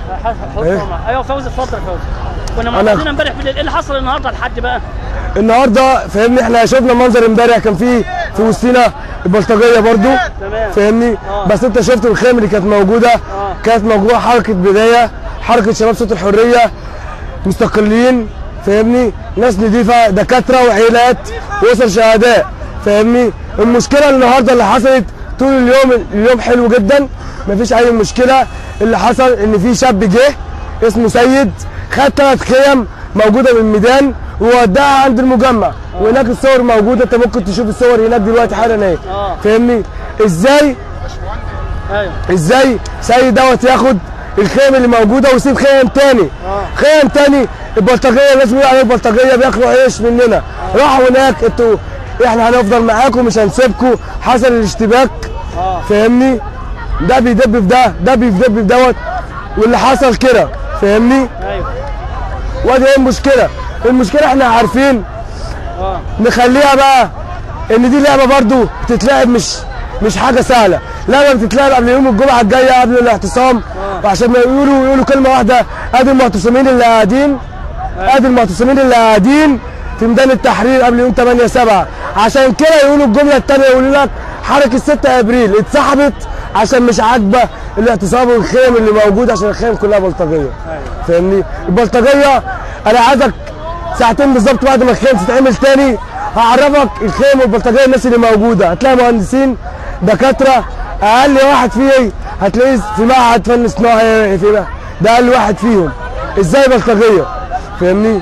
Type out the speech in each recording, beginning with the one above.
إيه؟ ايوه فوزي اتفضل يا فوزي كنا أنا- موجودين امبارح بالليل ايه اللي حصل النهارده لحد بقى؟ النهارده فاهمني احنا شفنا منظر امبارح كان في في وسطينا البلطجيه برضو تمام. فاهمني آه. بس انت شفت الخيم اللي كانت موجوده كانت موجوده حركه بدايه حركه شباب صوت الحريه مستقلين فاهمني ناس نضيفه دكاتره وعيلات واسر شهداء فاهمني المشكله النهارده اللي حصلت طول اليوم اليوم حلو جدا مفيش اي مشكله اللي حصل ان في شاب جه اسمه سيد خد ثلاث خيم موجوده من الميدان ووداها عند المجمع وهناك الصور موجوده انت ممكن تشوف الصور هناك دلوقتي حالا اهي آه. فاهمني ازاي ايوه ازاي سيد دوت ياخد الخيم اللي موجوده ويسيب خيم تاني خيم تاني البلطجيه الناس بيقولوا عليهم بلطجيه بياكلوا عيش مننا راحوا هناك انتوا احنا هنفضل معاكم مش هنسيبكم حصل الاشتباك فاهمني ده بيدب في ده ده بيدب في دوت واللي حصل كده فاهمني ايوه وادي ايه المشكله المشكله احنا عارفين اه نخليها بقى ان دي لعبه برضو بتتلعب مش مش حاجه سهله لعبه بتتلعب قبل يوم الجمعه الجايه قبل الاعتصام وعشان ما يقولوا يقولوا كلمه واحده ادي المعتصمين اللي قاعدين ادي المعتصمين اللي قاعدين في ميدان التحرير قبل يوم 8 7 عشان كده يقولوا الجمله الثانيه يقولوا لك حركه 6 ابريل اتسحبت عشان مش عاجبه الاعتصام والخيم اللي موجوده عشان الخيم كلها بلطجيه فاهمني البلطجيه انا عايزك ساعتين بالظبط بعد ما الخيم تتعمل تاني هعرفك الخيم والبلطجيه الناس اللي موجوده هتلاقي مهندسين دكاتره اقل واحد فيه هتلاقيه في معهد فن صناعي في ده اقل واحد فيهم ازاي بلطجيه فاهمني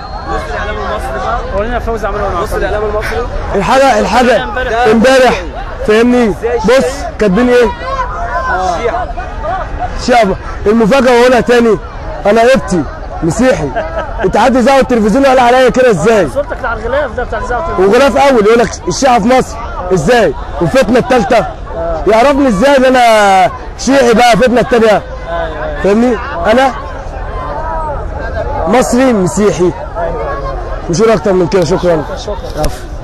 قول لنا فوزي عملوا ايه بص الاعلام المصري الحاجه الحاجه امبارح فاهمني بص كاتبين ايه الشيعة شعب المفاجاه واقولها تاني انا ابتي مسيحي انت حد زعل التلفزيون قال عليا كده ازاي صورتك على الغلاف ده بتاع الزعتر وغلاف اول يقول لك الشيعة في مصر ازاي والفتنه الثالثه يعرفني ازاي ان انا شيعي بقى الفتنه الثانيه فاهمني انا مصري مسيحي مش هقول اكتر من كده شكرا شكرا عفو